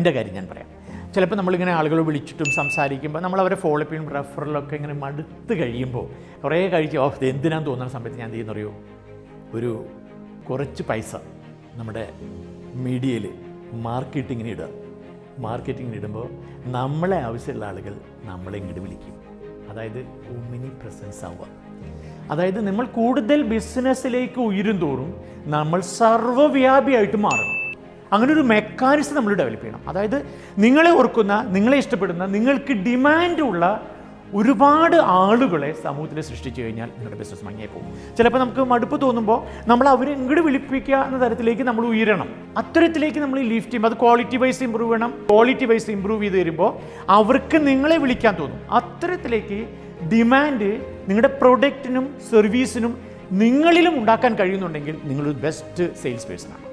എൻ്റെ കാര്യം ഞാൻ പറയാം ചിലപ്പോൾ നമ്മളിങ്ങനെ ആളുകൾ വിളിച്ചിട്ടും സംസാരിക്കുമ്പോൾ നമ്മൾ അവരെ ഫോളോ അപ്പിയും റെഫറലൊക്കെ ഇങ്ങനെ മടുത്ത് കഴിയുമ്പോൾ കുറേ കഴിച്ച് ഓ ഇത് എന്തിനാന്ന് തോന്നുന്ന സമയത്ത് ഞാൻ എന്ത് ചെയ്യുന്നറിയോ ഒരു കുറച്ച് പൈസ നമ്മുടെ മീഡിയയിൽ മാർക്കറ്റിങ്ങിന് ഇടുക മാർക്കറ്റിങ്ങിന് ഇടുമ്പോൾ നമ്മളെ ആവശ്യമുള്ള ആളുകൾ നമ്മളെ ഇങ്ങോട്ട് വിളിക്കും അതായത് ഒമിനി പ്രസൻസ് ആവുക അതായത് നമ്മൾ കൂടുതൽ ബിസിനസ്സിലേക്ക് ഉയരും തോറും നമ്മൾ സർവ്വവ്യാപിയായിട്ട് മാറണം അങ്ങനെ ഒരു മെക്കാനിസം നമ്മൾ ഡെവലപ്പ് ചെയ്യണം അതായത് നിങ്ങളെ ഓർക്കുന്ന നിങ്ങളെ ഇഷ്ടപ്പെടുന്ന നിങ്ങൾക്ക് ഡിമാൻഡുള്ള ഒരുപാട് ആളുകളെ സമൂഹത്തിൽ സൃഷ്ടിച്ചു കഴിഞ്ഞാൽ നിങ്ങളുടെ ബിസിനസ് മങ്ങിയായി പോകും ചിലപ്പോൾ നമുക്ക് മടുപ്പ് തോന്നുമ്പോൾ നമ്മൾ അവരെ ഇങ്ങോട്ട് വിളിപ്പിക്കുക എന്ന തരത്തിലേക്ക് നമ്മൾ ഉയരണം അത്തരത്തിലേക്ക് നമ്മൾ ലിഫ്റ്റ് ചെയ്യുമ്പോൾ അത് ക്വാളിറ്റി വൈസ് ഇമ്പ്രൂവ് ചെയ്യണം ക്വാളിറ്റി വൈസ് ഇമ്പ്രൂവ് ചെയ്ത് വരുമ്പോൾ അവർക്ക് നിങ്ങളെ വിളിക്കാൻ തോന്നും അത്തരത്തിലേക്ക് ഡിമാൻഡ് നിങ്ങളുടെ പ്രൊഡക്റ്റിനും സർവീസിനും നിങ്ങളിലും ഉണ്ടാക്കാൻ കഴിയുന്നുണ്ടെങ്കിൽ നിങ്ങളൊരു ബെസ്റ്റ് സെയിൽസ് പേഴ്സണാണ്